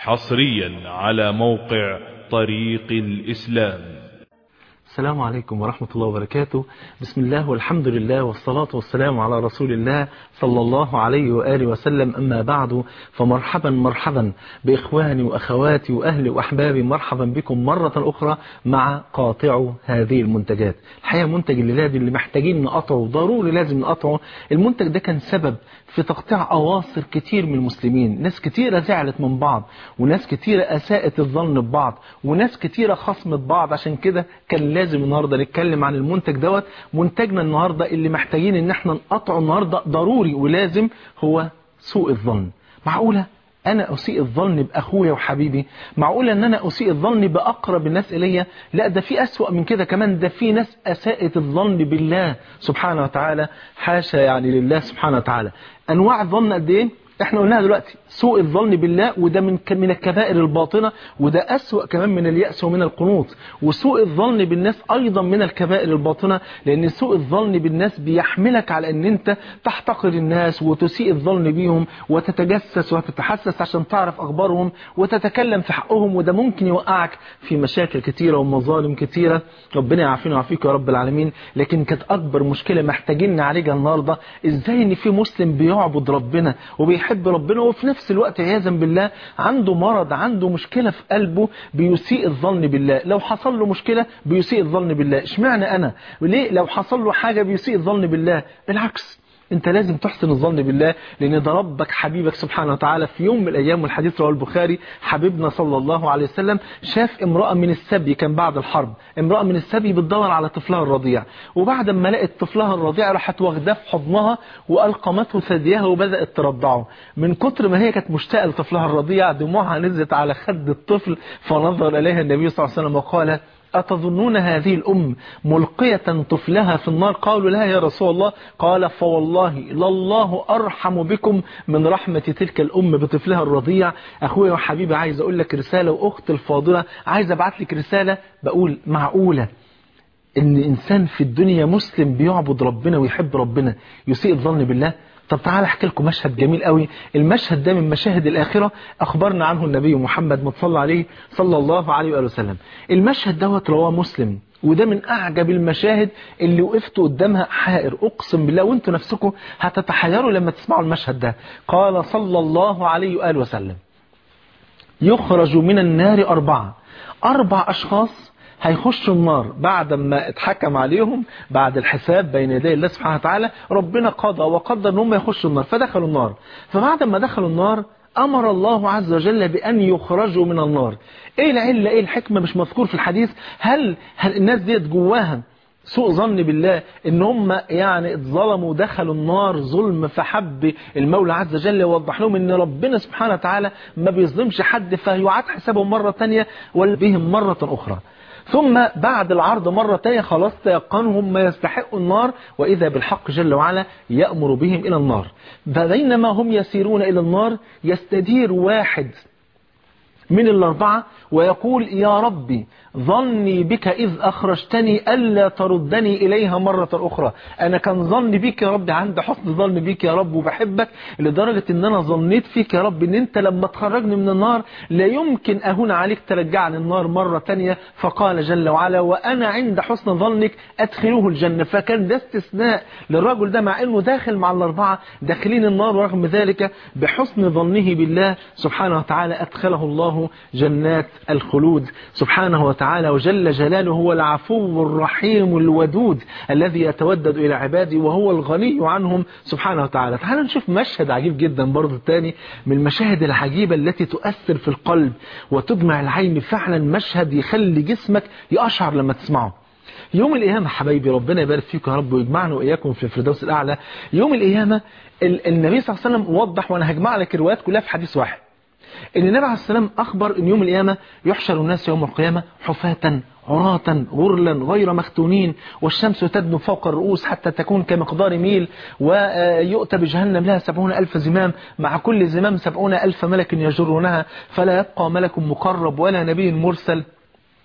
حصريا على موقع طريق الإسلام السلام عليكم ورحمة الله وبركاته بسم الله والحمد لله والصلاة والسلام على رسول الله صلى الله عليه وآله وسلم أما بعد فمرحبا مرحبا بإخواني وأخواتي وأهلي وأحبابي مرحبا بكم مرة أخرى مع قاطع هذه المنتجات الحقيقة منتج الليلة دي اللي محتاجين نقطعه ضروري لازم نقطعه المنتج ده كان سبب في تقطيع أواصر كتير من المسلمين ناس كتيرة زعلت من بعض وناس كتيرة أساءت الظن ببعض وناس كتيرة خصمت بعض عشان كده كان لازم النهاردة نتكلم عن المنتج دوت منتجنا النهاردة اللي محتاجين ان احنا نقطعه النهاردة ضروري ولازم هو سوء الظن معقولة انا اسيء الظن باخويا وحبيبي معقولة ان انا اسيء الظن باقرب الناس الي لا ده في اسوأ من كده كمان ده في ناس اساءت الظن بالله سبحانه وتعالى حاشا يعني لله سبحانه وتعالى انواع الظن قد ايه احنا قلناها دلوقتي سوء الظن بالله وده من من الكبائر الباطنة وده أسوأ كمان من اليأس ومن القنوط وسوء الظن بالناس أيضا من الكبائر الباطنة لأن سوء الظن بالناس بيحملك على أن أنت تحتقر الناس وتسيء الظن بيهم وتتجسس وتتحسس عشان تعرف أخبارهم وتتكلم في حقهم وده ممكن يوقعك في مشاكل كتيرة ومظالم كتيرة ربنا يعافينا ويعافيك يا رب العالمين لكن كانت أكبر مشكلة محتاجين نعالجها النهاردة إزاي إن في مسلم بيعبد ربنا وبيحب ربنا وفي نفس الوقت عياذا بالله عنده مرض عنده مشكلة في قلبه بيسيء الظن بالله لو حصل له مشكلة بيسيء الظن بالله اشمعنى أنا ليه لو حصل له حاجة بيسيء الظن بالله بالعكس انت لازم تحسن الظن بالله لان ده ربك حبيبك سبحانه وتعالى في يوم من الايام والحديث رواه البخاري حبيبنا صلى الله عليه وسلم شاف امرأة من السبي كان بعد الحرب امرأة من السبي بتدور على طفلها الرضيع وبعد ما لقت طفلها الرضيع راحت واخداه في حضنها والقمته ثديها وبدات ترضعه من كتر ما هي كانت مشتاقه لطفلها الرضيع دموعها نزلت على خد الطفل فنظر اليها النبي صلى الله عليه وسلم وقال أتظنون هذه الأم ملقية طفلها في النار قالوا لها يا رسول الله قال فوالله لله أرحم بكم من رحمة تلك الأم بطفلها الرضيع أخويا وحبيبي عايز أقول لك رسالة وأخت الفاضلة عايز أبعت لك رسالة بقول معقولة إن إنسان في الدنيا مسلم بيعبد ربنا ويحب ربنا يسيء الظن بالله طب تعالى احكي لكم مشهد جميل قوي المشهد ده من مشاهد الآخرة أخبرنا عنه النبي محمد متصلى عليه صلى الله عليه وآله وسلم المشهد دوت رواه مسلم وده من أعجب المشاهد اللي وقفت قدامها حائر أقسم بالله وانتوا نفسكم هتتحيروا لما تسمعوا المشهد ده قال صلى الله عليه وآله وسلم يخرج من النار أربعة أربع أشخاص هيخشوا النار بعد ما اتحكم عليهم بعد الحساب بين يدي الله سبحانه وتعالى ربنا قضى وقدر ان هم يخشوا النار فدخلوا النار فبعد ما دخلوا النار أمر الله عز وجل بأن يخرجوا من النار إيه العلة إيه الحكمة مش مذكور في الحديث هل, هل الناس ديت جواها سوء ظن بالله ان هم يعني اتظلموا ودخلوا النار ظلم فحب المولى عز وجل يوضح لهم ان ربنا سبحانه وتعالى ما بيظلمش حد فيعاد حسابهم مرة تانية بهم مرة أخرى ثم بعد العرض مرة تانية خلاص تيقنهم ما يستحقوا النار وإذا بالحق جل وعلا يأمر بهم إلى النار فبينما هم يسيرون إلى النار يستدير واحد من الأربعة ويقول يا ربي ظني بك إذ أخرجتني ألا تردني إليها مرة أخرى أنا كان ظني بك يا رب عند حسن ظن بك يا رب وبحبك لدرجة أن أنا ظنيت فيك يا رب أن أنت لما تخرجني من النار لا يمكن أهون عليك ترجعني النار مرة تانية فقال جل وعلا وأنا عند حسن ظنك أدخلوه الجنة فكان ده استثناء للرجل ده مع أنه داخل مع الأربعة داخلين النار ورغم ذلك بحسن ظنه بالله سبحانه وتعالى أدخله الله جنات الخلود سبحانه وتعالى وجل جلاله هو العفو الرحيم الودود الذي يتودد إلى عباده وهو الغني عنهم سبحانه وتعالى تعالوا نشوف مشهد عجيب جدا برضو الثاني من المشاهد العجيبة التي تؤثر في القلب وتدمع العين فعلا مشهد يخلي جسمك يقشعر لما تسمعه يوم القيامة حبايبي ربنا يبارك فيكم يا رب ويجمعنا وإياكم في الفردوس الأعلى يوم القيامة النبي صلى الله عليه وسلم وضح وأنا هجمع لك الروايات كلها في حديث واحد ان النبي عليه السلام أخبر أن يوم القيامة يحشر الناس يوم القيامة حفاة عراة غرلا غير مختونين والشمس تدنو فوق الرؤوس حتى تكون كمقدار ميل ويؤتى بجهنم لها سبعون ألف زمام مع كل زمام سبعون ألف ملك يجرونها فلا يبقى ملك مقرب ولا نبي مرسل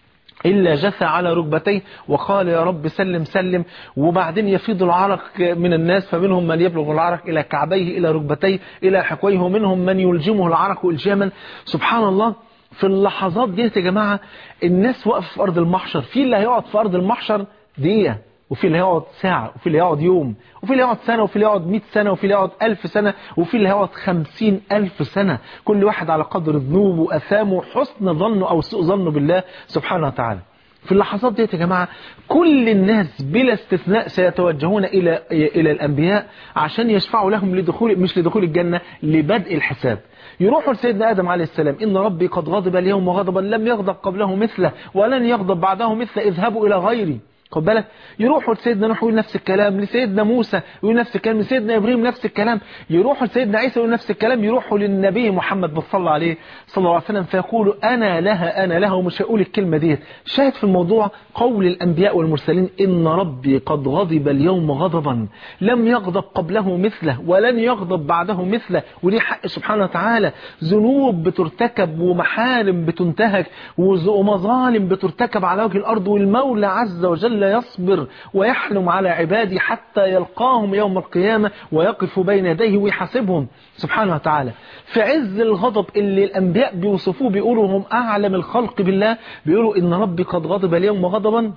إلا جثى على ركبتيه وقال يا رب سلم سلم وبعدين يفيض العرق من الناس فمنهم من يبلغ العرق إلى كعبيه إلى ركبتيه إلى حكويه ومنهم من يلجمه العرق إلجاما سبحان الله في اللحظات دي يا جماعة الناس واقفة في أرض المحشر في اللي هيقعد في أرض المحشر دقيقة وفي اللي هيقعد ساعة وفي اللي هيقعد يوم وفي اللي هيقعد سنة وفي اللي هيقعد 100 سنة وفي اللي هيقعد 1000 سنة وفي اللي هيقعد 50 ألف سنة كل واحد على قدر ذنوبه وأثامه وحسن ظنه أو سوء ظنه بالله سبحانه وتعالى في اللحظات ديت يا جماعة كل الناس بلا استثناء سيتوجهون إلى إلى الأنبياء عشان يشفعوا لهم لدخول مش لدخول الجنة لبدء الحساب يروحوا لسيدنا آدم عليه السلام إن ربي قد غضب اليوم غضبا لم يغضب قبله مثله ولن يغضب بعده مثله اذهبوا إلى غيري خد بالك يروحوا لسيدنا نوح يقول نفس الكلام لسيدنا موسى يقول نفس الكلام لسيدنا ابراهيم نفس الكلام يروحوا لسيدنا عيسى يقول نفس الكلام يروحوا للنبي محمد صلى عليه صلى الله عليه وسلم فيقولوا انا لها انا لها ومش هقول الكلمه ديت شاهد في الموضوع قول الانبياء والمرسلين ان ربي قد غضب اليوم غضبا لم يغضب قبله مثله ولن يغضب بعده مثله ودي حق سبحانه وتعالى ذنوب بترتكب ومحارم بتنتهك ومظالم بترتكب على وجه الارض والمولى عز وجل يصبر ويحلم على عباده حتى يلقاهم يوم القيامة ويقف بين يديه ويحاسبهم سبحانه وتعالى في عز الغضب اللي الأنبياء بيوصفوه بيقولوا هم أعلم الخلق بالله بيقولوا إن ربي قد غضب اليوم غضبا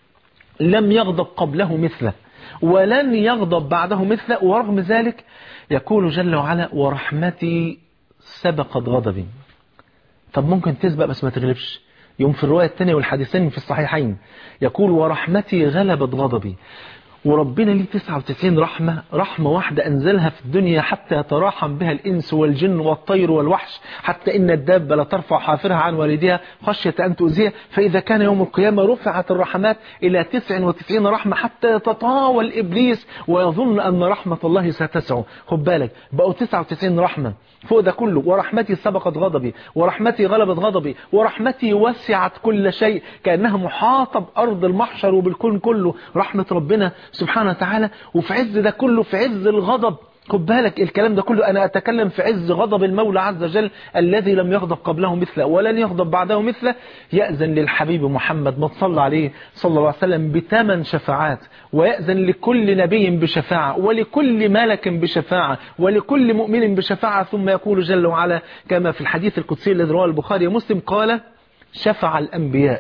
لم يغضب قبله مثله ولن يغضب بعده مثله ورغم ذلك يقول جل وعلا ورحمتي سبقت غضبي طب ممكن تسبق بس ما تغلبش يوم في الرواية الثانية والحديثين في الصحيحين يقول ورحمتي غلبت غضبي وربنا ليه 99 رحمة رحمة واحدة أنزلها في الدنيا حتى يتراحم بها الإنس والجن والطير والوحش حتى إن الدابة لا ترفع حافرها عن والدها خشية أن تؤذيها فإذا كان يوم القيامة رفعت الرحمات إلى 99 رحمة حتى يتطاول إبليس ويظن أن رحمة الله ستسعه خد بالك بقوا 99 رحمة فوق ده كله ورحمتي سبقت غضبي ورحمتي غلبت غضبي ورحمتي وسعت كل شيء كأنها محاطة بأرض المحشر وبالكون كله رحمة ربنا سبحانه وتعالى وفي عز ده كله في عز الغضب خد بالك الكلام ده كله أنا أتكلم في عز غضب المولى عز وجل الذي لم يغضب قبله مثله ولن يغضب بعده مثله يأذن للحبيب محمد ما تصلى عليه صلى الله عليه وسلم بثمان شفاعات ويأذن لكل نبي بشفاعة ولكل ملك بشفاعة ولكل مؤمن بشفاعة ثم يقول جل وعلا كما في الحديث القدسي الذي رواه البخاري ومسلم قال شفع الأنبياء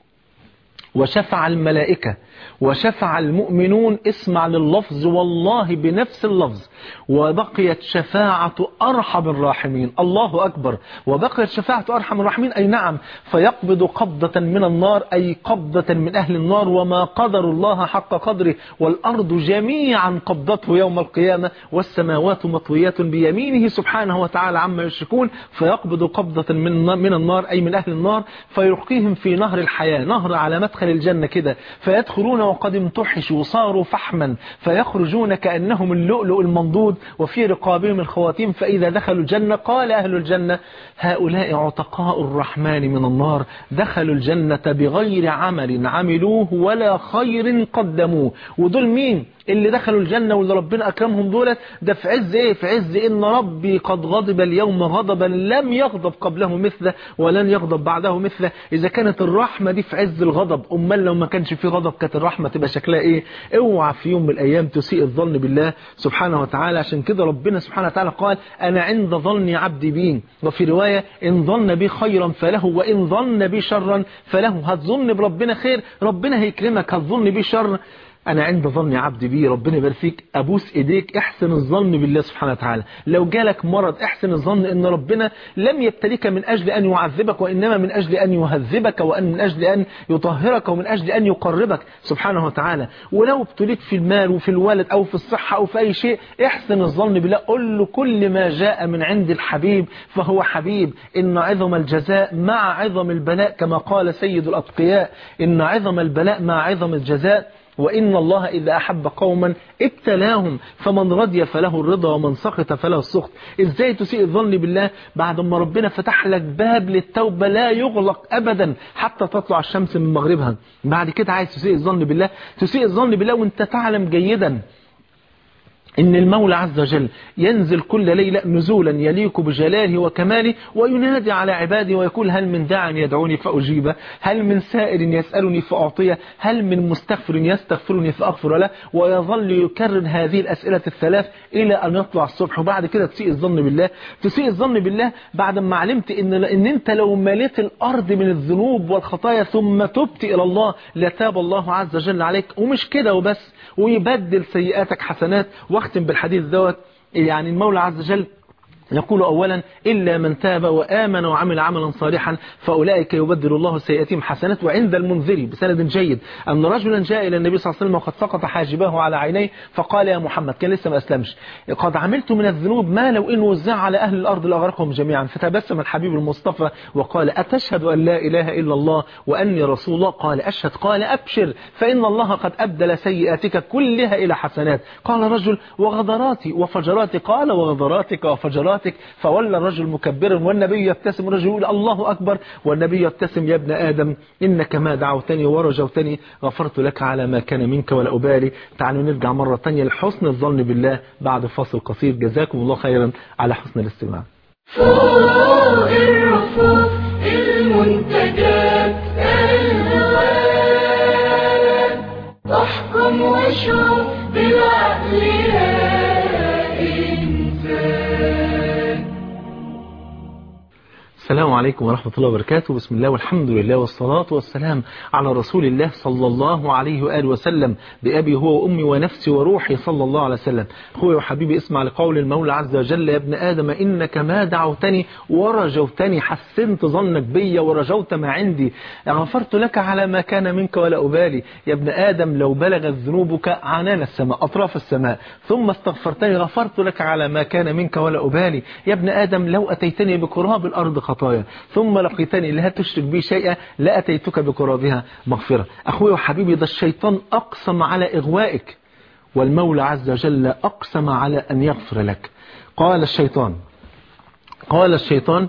وشفع الملائكة وشفع المؤمنون اسمع لللفظ والله بنفس اللفظ وبقيت شفاعة أرحم الراحمين الله أكبر وبقيت شفاعة أرحم الراحمين أي نعم فيقبض قبضة من النار أي قبضة من أهل النار وما قدر الله حق قدره والأرض جميعا قبضته يوم القيامة والسماوات مطويات بيمينه سبحانه وتعالى عما يشركون فيقبض قبضة من من النار أي من أهل النار فيلقيهم في نهر الحياة نهر على مدخل الجنة كده فيدخلون وقد امتحشوا صاروا فحما فيخرجون كأنهم اللؤلؤ المنضود وفي رقابهم الخواتيم فإذا دخلوا الجنة قال أهل الجنة هؤلاء عتقاء الرحمن من النار دخلوا الجنة بغير عمل عملوه ولا خير قدموه ودول مين اللي دخلوا الجنة واللي ربنا أكرمهم دولت ده في عز إيه في عز إن ربي قد غضب اليوم غضبا لم يغضب قبله مثله ولن يغضب بعده مثله إذا كانت الرحمة دي في عز الغضب أمال لو ما كانش في غضب كانت الرحمة تبقى شكلها إيه اوعى في يوم من الأيام تسيء الظن بالله سبحانه وتعالى عشان كده ربنا سبحانه وتعالى قال أنا عند ظن عبدي بي وفي رواية إن ظن بي خيرا فله وإن ظن بي شرا فله هتظن بربنا خير ربنا هيكرمك هتظن بي شر أنا عند ظن عبدي بي ربنا يبارك فيك أبوس إيديك احسن الظن بالله سبحانه وتعالى لو جالك مرض احسن الظن إن ربنا لم يبتليك من أجل أن يعذبك وإنما من أجل أن يهذبك وأن من أجل أن يطهرك ومن أجل أن يقربك سبحانه وتعالى ولو ابتليت في المال وفي الولد أو في الصحة أو في أي شيء احسن الظن بالله قل له كل ما جاء من عند الحبيب فهو حبيب إن عظم الجزاء مع عظم البلاء كما قال سيد الأتقياء إن عظم البلاء مع عظم الجزاء وإن الله إذا أحب قوما ابتلاهم فمن رضي فله الرضا ومن سخط فله السخط إزاي تسيء الظن بالله بعد ما ربنا فتح لك باب للتوبة لا يغلق أبدا حتى تطلع الشمس من مغربها بعد كده عايز تسيء الظن بالله تسيء الظن بالله وانت تعلم جيدا إن المولى عز وجل ينزل كل ليلة نزولا يليق بجلاله وكماله وينادي على عباده ويقول هل من داع يدعوني فأجيبه هل من سائر يسألني فأعطيه هل من مستغفر يستغفرني فأغفر له ويظل يكرر هذه الأسئلة الثلاث إلى أن يطلع الصبح وبعد كده تسيء الظن بالله تسيء الظن بالله بعد ما علمت إن, إن أنت لو مليت الأرض من الذنوب والخطايا ثم تبت إلى الله لتاب الله عز وجل عليك ومش كده وبس ويبدل سيئاتك حسنات واختم بالحديث دوت يعني المولى عز وجل يقول أولا إلا من تاب وآمن وعمل عملا صالحا فأولئك يبدل الله سيئاتهم حسنات وعند المنذري بسند جيد أن رجلا جاء إلى النبي صلى الله عليه وسلم وقد سقط حاجباه على عينيه فقال يا محمد كان لسه ما أسلمش قد عملت من الذنوب ما لو إن وزع على أهل الأرض لأغرقهم جميعا فتبسم الحبيب المصطفى وقال أتشهد أن لا إله إلا الله وأني رسول الله قال أشهد قال أبشر فإن الله قد أبدل سيئاتك كلها إلى حسنات قال رجل وغدراتي وفجراتي قال وغدراتك وفجراتك فولى الرجل مكبرا والنبي يبتسم الرجل يقول الله أكبر والنبي يبتسم يا ابن آدم إنك ما دعوتني ورجوتني غفرت لك على ما كان منك ولا أبالي تعالوا نرجع مرة تانية لحسن الظن بالله بعد فاصل قصير جزاكم الله خيرا على حسن الاستماع فوق الرفوف المنتجات الهوان احكم واشوف بالعقل يا إنسان السلام عليكم ورحمة الله وبركاته بسم الله والحمد لله والصلاة والسلام على رسول الله صلى الله عليه وآله وسلم بأبي هو وأمي ونفسي وروحي صلى الله عليه وسلم أخوي وحبيبي اسمع لقول المولى عز وجل يا ابن آدم إنك ما دعوتني ورجوتني حسنت ظنك بي ورجوت ما عندي غفرت لك على ما كان منك ولا أبالي يا ابن آدم لو بلغت ذنوبك عنان السماء أطراف السماء ثم استغفرتني غفرت لك على ما كان منك ولا أبالي يا ابن آدم لو أتيتني بقراب الأرض خطايا ثم لقيتني لا تشرك بي شيئا لأتيتك بقرابها مغفرة أخوي وحبيبي ده الشيطان أقسم على إغوائك والمولى عز وجل أقسم على أن يغفر لك قال الشيطان قال الشيطان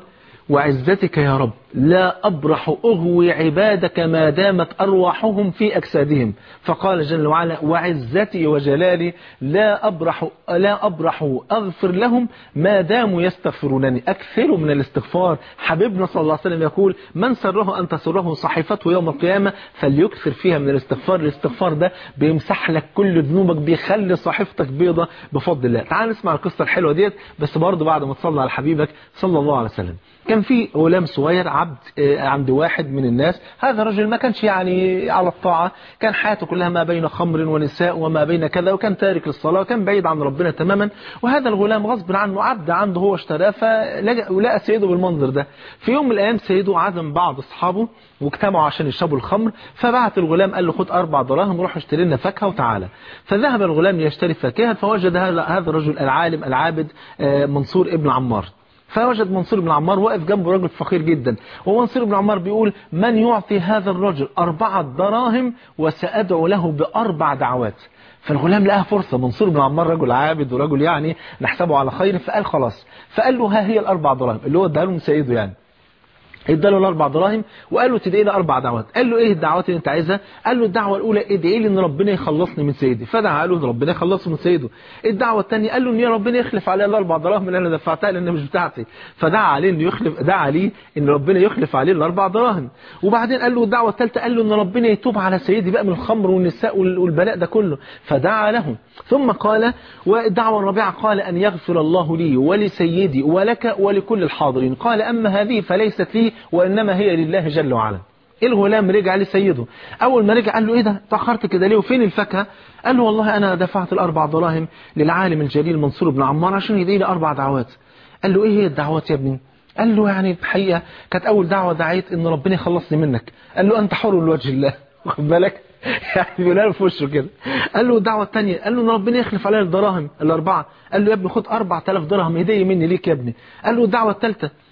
وعزتك يا رب لا أبرح أغوي عبادك ما دامت أرواحهم في أجسادهم فقال جل وعلا وعزتي وجلالي لا أبرح, لا أبرح أغفر لهم ما داموا يستغفرونني أكثروا من الاستغفار حبيبنا صلى الله عليه وسلم يقول من سره أن تسره صحيفته يوم القيامة فليكثر فيها من الاستغفار الاستغفار ده بيمسح لك كل ذنوبك بيخلي صحيفتك بيضة بفضل الله تعال نسمع القصة الحلوة ديت بس برضه بعد ما تصلى على حبيبك صلى الله عليه وسلم كان في غلام صغير عبد عند واحد من الناس هذا الرجل ما كانش يعني على الطاعة كان حياته كلها ما بين خمر ونساء وما بين كذا وكان تارك للصلاة وكان بعيد عن ربنا تماما وهذا الغلام غصب عنه عبد عنده هو اشتراه فلقى سيده بالمنظر ده في يوم من الأيام سيده عزم بعض أصحابه واجتمعوا عشان يشربوا الخمر فبعت الغلام قال له خد أربع دراهم روح اشتري لنا فاكهة وتعالى فذهب الغلام يشتري فاكهة فوجد هذا الرجل العالم العابد منصور ابن عمار فوجد منصور بن عمار واقف جنبه رجل فقير جدا ومنصور بن عمار بيقول من يعطي هذا الرجل أربعة دراهم وسأدعو له بأربع دعوات فالغلام لقاها فرصة منصور بن عمار رجل عابد ورجل يعني نحسبه على خير فقال خلاص فقال له ها هي الأربع دراهم اللي هو اداها له من سيده يعني اداله الاربع دراهم وقال له تدعي لي اربع دعوات قال له ايه الدعوات اللي انت عايزها قال له الدعوه الاولى ادعي لي ان ربنا يخلصني من سيدي فدعا له ان ربنا يخلصه من سيده الدعوه الثانيه قال له ان يا ربنا يخلف عليا الاربع دراهم اللي انا دفعتها لان مش بتاعتي فدعا عليه انه يخلف دعا لي ان ربنا يخلف عليه الاربع دراهم وبعدين قال له الدعوه الثالثه قال له ان ربنا يتوب على سيدي بقى من الخمر والنساء والبلاء ده كله فدعا له ثم قال والدعوه الرابعه قال ان يغفر الله لي ولسيدي ولك ولكل الحاضرين قال اما هذه فليست لي وانما هي لله جل وعلا الغلام رجع لسيده اول ما رجع قال له ايه ده تاخرت كده ليه وفين الفاكهه قال له والله انا دفعت الاربع دراهم للعالم الجليل منصور بن عمار عشان يدعي لي اربع دعوات قال له ايه هي الدعوات يا ابني قال له يعني الحقيقه كانت اول دعوه دعيت ان ربنا يخلصني منك قال له انت حر لوجه الله واخد بالك يعني بيقول له في وشه كده قال له الدعوه الثانيه قال له ان ربنا يخلف علينا الدراهم الاربعه قال له يا ابني خد 4000 درهم هديه مني ليك يا ابني قال له الدعوه الثالثه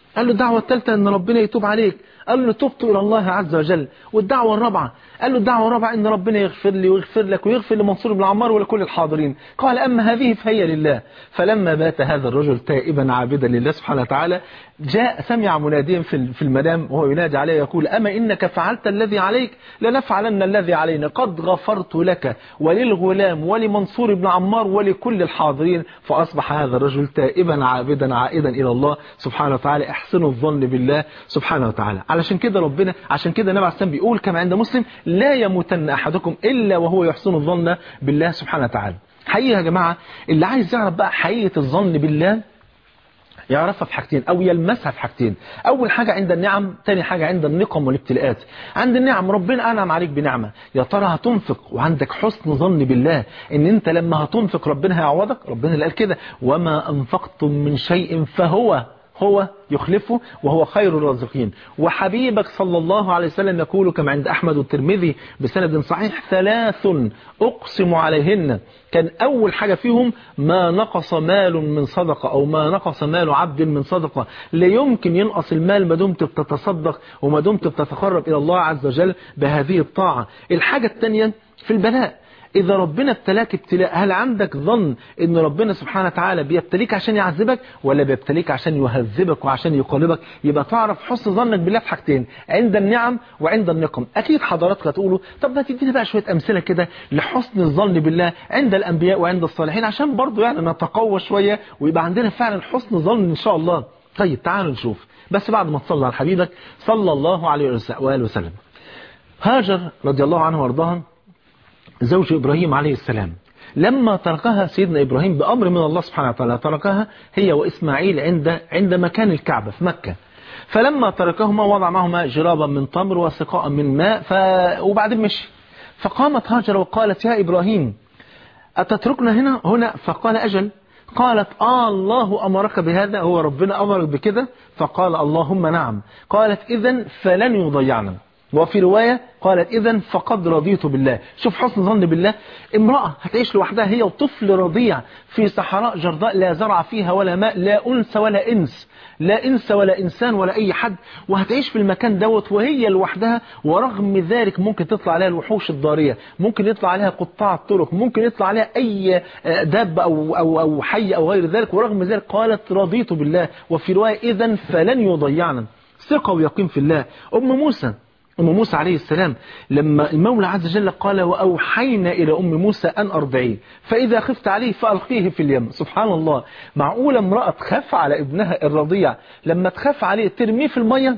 قال له الدعوة الثالثة ان ربنا يتوب عليك قال له تبت الى الله عز وجل والدعوة الرابعة قال له الدعوة الرابعة ان ربنا يغفر لي ويغفر لك ويغفر لمنصور بن عمار ولكل الحاضرين قال اما هذه فهي لله فلما بات هذا الرجل تائبا عابدا لله سبحانه وتعالى جاء سمع مناديا في في المنام وهو ينادي عليه يقول اما انك فعلت الذي عليك لنفعلن الذي علينا قد غفرت لك وللغلام ولمنصور بن عمار ولكل الحاضرين فاصبح هذا الرجل تائبا عابدا عائدا الى الله سبحانه وتعالى احسنوا الظن بالله سبحانه وتعالى علشان كده ربنا عشان كده النبي عليه الصلاه والسلام بيقول كما عند مسلم لا يموتن احدكم الا وهو يحسن الظن بالله سبحانه وتعالى حقيقه يا جماعه اللي عايز يعرف بقى حقيقه الظن بالله يعرفها في حاجتين او يلمسها في حاجتين اول حاجة عند النعم تاني حاجة عند النقم والابتلاءات عند النعم ربنا انعم عليك بنعمة يا ترى هتنفق وعندك حسن ظن بالله ان انت لما هتنفق ربنا هيعوضك ربنا اللي قال كده وما انفقتم من شيء فهو هو يخلفه وهو خير الرازقين وحبيبك صلى الله عليه وسلم يقول كما عند أحمد والترمذي بسند صحيح ثلاث أقسم عليهن كان أول حاجة فيهم ما نقص مال من صدقة أو ما نقص مال عبد من صدقة لا يمكن ينقص المال ما دمت بتتصدق وما دمت بتتقرب إلى الله عز وجل بهذه الطاعة الحاجة الثانية في البلاء إذا ربنا ابتلاك ابتلاء هل عندك ظن إن ربنا سبحانه وتعالى بيبتليك عشان يعذبك ولا بيبتليك عشان يهذبك وعشان يقلبك يبقى تعرف حسن ظنك بالله في حاجتين عند النعم وعند النقم أكيد حضراتك هتقولوا طب ما تدينا بقى شوية أمثلة كده لحسن الظن بالله عند الأنبياء وعند الصالحين عشان برضو يعني نتقوى شوية ويبقى عندنا فعلا حسن ظن إن شاء الله طيب تعالوا نشوف بس بعد ما تصلى على حبيبك صلى الله عليه وآله وسلم هاجر رضي الله عنه وارضاها زوج إبراهيم عليه السلام لما تركها سيدنا إبراهيم بأمر من الله سبحانه وتعالى تركها هي وإسماعيل عند عند مكان الكعبة في مكة فلما تركهما وضع معهما جرابا من تمر وسقاء من ماء ف... وبعدين مشي فقامت هاجر وقالت يا إبراهيم أتتركنا هنا هنا فقال أجل قالت آه الله أمرك بهذا هو ربنا أمرك بكده فقال اللهم نعم قالت إذا فلن يضيعنا وفي رواية قالت إذا فقد رضيت بالله شوف حسن ظن بالله امرأة هتعيش لوحدها هي وطفل رضيع في صحراء جرداء لا زرع فيها ولا ماء لا أنس ولا إنس لا إنس ولا إنسان ولا أي حد وهتعيش في المكان دوت وهي لوحدها ورغم ذلك ممكن تطلع عليها الوحوش الضارية ممكن يطلع عليها قطاع الطرق ممكن يطلع عليها أي دابة أو, أو, أو حي أو غير ذلك ورغم ذلك قالت رضيت بالله وفي رواية إذا فلن يضيعنا ثقة ويقين في الله أم موسى أم موسى عليه السلام لما المولى عز وجل قال وأوحينا إلى أم موسى أن أرضعيه فإذا خفت عليه فألقيه في اليم سبحان الله معقولة امرأة تخاف على ابنها الرضيع لما تخاف عليه ترميه في المية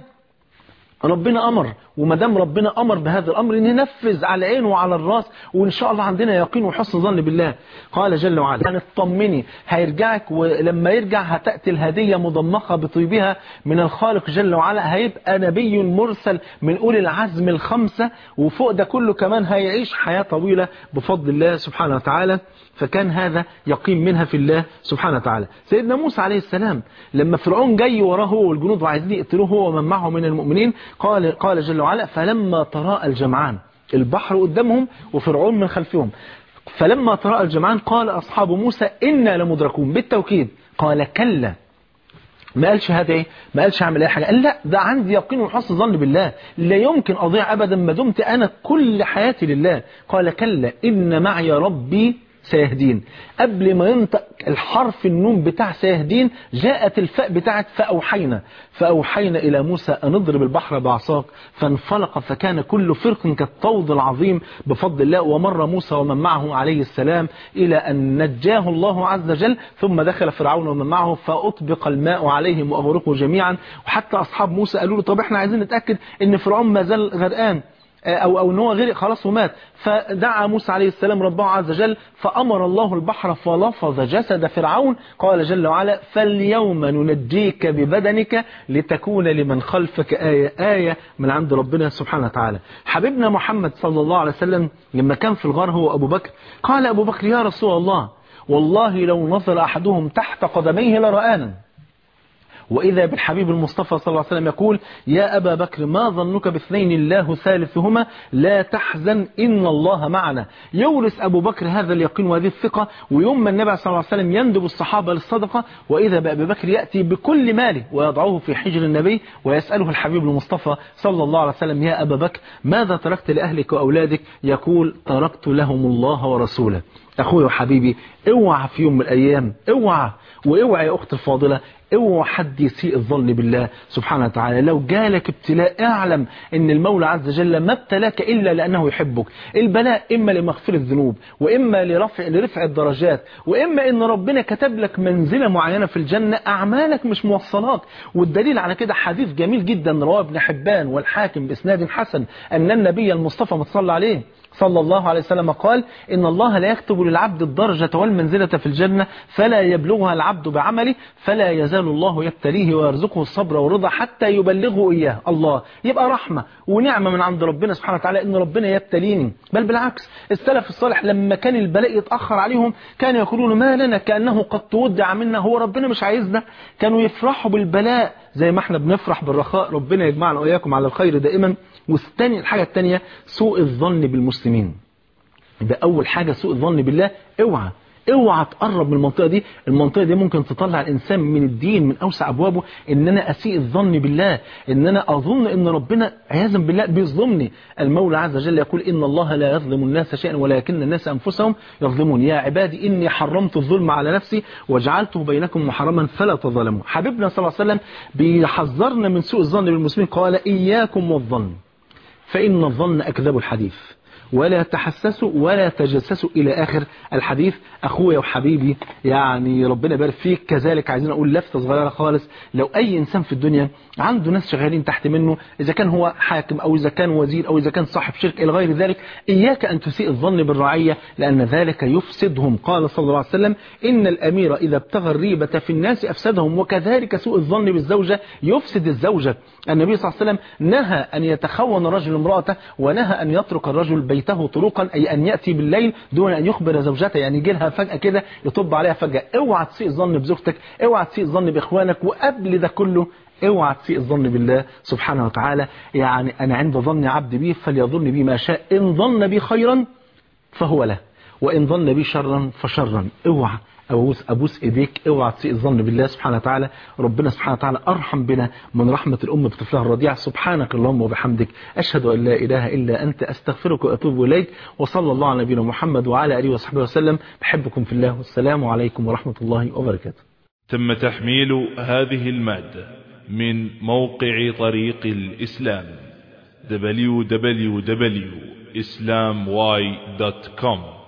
ربنا أمر وما دام ربنا أمر بهذا الأمر ننفذ على العين وعلى الراس وإن شاء الله عندنا يقين وحسن ظن بالله قال جل وعلا يعني اطمني هيرجعك ولما يرجع هتأتي الهدية مضمخة بطيبها من الخالق جل وعلا هيبقى نبي مرسل من أولي العزم الخمسة وفوق ده كله كمان هيعيش حياة طويلة بفضل الله سبحانه وتعالى فكان هذا يقين منها في الله سبحانه وتعالى سيدنا موسى عليه السلام لما فرعون جاي وراه هو والجنود وعايزين يقتلوه هو ومن معه من المؤمنين قال قال جل وعلا فلما تراءى الجمعان البحر قدامهم وفرعون من خلفهم فلما تراءى الجمعان قال أصحاب موسى إنا لمدركون بالتوكيد قال كلا ما قالش هذا ايه ما قالش اعمل اي حاجه قال لا ده عندي يقين وحسن ظن بالله لا يمكن اضيع ابدا ما دمت انا كل حياتي لله قال كلا ان معي ربي سيهدين قبل ما ينطق الحرف النون بتاع سيهدين جاءت الفاء بتاعت فأوحينا فأوحينا إلى موسى أن اضرب البحر بعصاك فانفلق فكان كل فرق كالطود العظيم بفضل الله ومر موسى ومن معه عليه السلام إلى أن نجاه الله عز وجل ثم دخل فرعون ومن معه فأطبق الماء عليهم وأغرقوا جميعا وحتى أصحاب موسى قالوا له طب احنا عايزين نتأكد ان فرعون ما زال غرقان أو, أو ان هو غرق خلاص ومات فدعا موسى عليه السلام ربه عز وجل فأمر الله البحر فلفظ جسد فرعون قال جل وعلا فاليوم ننجيك ببدنك لتكون لمن خلفك آية آية من عند ربنا سبحانه وتعالى حبيبنا محمد صلى الله عليه وسلم لما كان في الغار هو أبو بكر قال أبو بكر يا رسول الله والله لو نظر أحدهم تحت قدميه لرآنا وإذا بالحبيب المصطفى صلى الله عليه وسلم يقول يا أبا بكر ما ظنك باثنين الله ثالثهما لا تحزن إن الله معنا يورث أبو بكر هذا اليقين وهذه الثقة ويوم ما النبي صلى الله عليه وسلم يندب الصحابة للصدقة وإذا بأبي بكر يأتي بكل ماله ويضعه في حجر النبي ويسأله الحبيب المصطفى صلى الله عليه وسلم يا أبا بكر ماذا تركت لأهلك وأولادك يقول تركت لهم الله ورسوله أخوي وحبيبي اوعى في يوم من الأيام اوعى واوعى يا أخت الفاضلة اوعى حد يسيء الظن بالله سبحانه وتعالى لو جالك ابتلاء اعلم ان المولى عز وجل ما ابتلاك الا لانه يحبك البلاء اما لمغفرة الذنوب واما لرفع لرفع الدرجات واما ان ربنا كتب لك منزلة معينة في الجنة اعمالك مش موصلاك والدليل على كده حديث جميل جدا رواه ابن حبان والحاكم باسناد حسن ان النبي المصطفى متصلى عليه صلى الله عليه وسلم قال إن الله لا يكتب للعبد الدرجة والمنزلة في الجنة فلا يبلغها العبد بعمله فلا يزال الله يبتليه ويرزقه الصبر والرضا حتى يبلغه إياه الله يبقى رحمة ونعمة من عند ربنا سبحانه وتعالى إن ربنا يبتليني بل بالعكس السلف الصالح لما كان البلاء يتأخر عليهم كانوا يقولون ما لنا كأنه قد تودع منا هو ربنا مش عايزنا كانوا يفرحوا بالبلاء زي ما احنا بنفرح بالرخاء ربنا يجمعنا وإياكم على الخير دائما والثاني الحاجة الثانية سوء الظن بالمسلمين ده أول حاجة سوء الظن بالله اوعى اوعى تقرب من المنطقة دي المنطقة دي ممكن تطلع الإنسان من الدين من أوسع أبوابه إن أنا أسيء الظن بالله إن أنا أظن إن ربنا عياذا بالله بيظلمني المولى عز وجل يقول إن الله لا يظلم الناس شيئا ولكن الناس أنفسهم يظلمون يا عبادي إني حرمت الظلم على نفسي وجعلته بينكم محرما فلا تظلموا حبيبنا صلى الله عليه وسلم بيحذرنا من سوء الظن بالمسلمين قال إياكم والظن فإن الظن أكذب الحديث ولا تحسسوا ولا تجسسوا إلى آخر الحديث أخويا وحبيبي يعني ربنا يبارك فيك كذلك عايزين أقول لفتة صغيرة خالص لو أي إنسان في الدنيا عنده ناس شغالين تحت منه إذا كان هو حاكم أو إذا كان وزير أو إذا كان صاحب شركة إلى غير ذلك إياك أن تسيء الظن بالرعية لأن ذلك يفسدهم قال صلى الله عليه وسلم إن الأمير إذا ابتغى الريبة في الناس أفسدهم وكذلك سوء الظن بالزوجة يفسد الزوجة النبي صلى الله عليه وسلم نهى أن يتخون رجل امرأته ونهى أن يترك الرجل بيته طرقا أي أن يأتي بالليل دون أن يخبر زوجته يعني يجي لها فجأة كده يطب عليها فجأة اوعى تسيء الظن بزوجتك اوعى تسيء الظن بإخوانك وقبل ده كله اوعى تسيء الظن بالله سبحانه وتعالى يعني أنا عند ظن عبد بي فليظن بي ما شاء إن ظن بي خيرا فهو له وإن ظن بي شرا فشرا اوعى أبوس, أبوس إيديك اوعى تسيء الظن بالله سبحانه وتعالى ربنا سبحانه وتعالى أرحم بنا من رحمة الأم بطفلها الرضيع سبحانك اللهم وبحمدك أشهد أن لا إله إلا أنت أستغفرك وأتوب إليك وصلى الله على نبينا محمد وعلى آله وصحبه وسلم بحبكم في الله والسلام عليكم ورحمة الله وبركاته تم تحميل هذه المادة من موقع طريق الإسلام www.islamy.com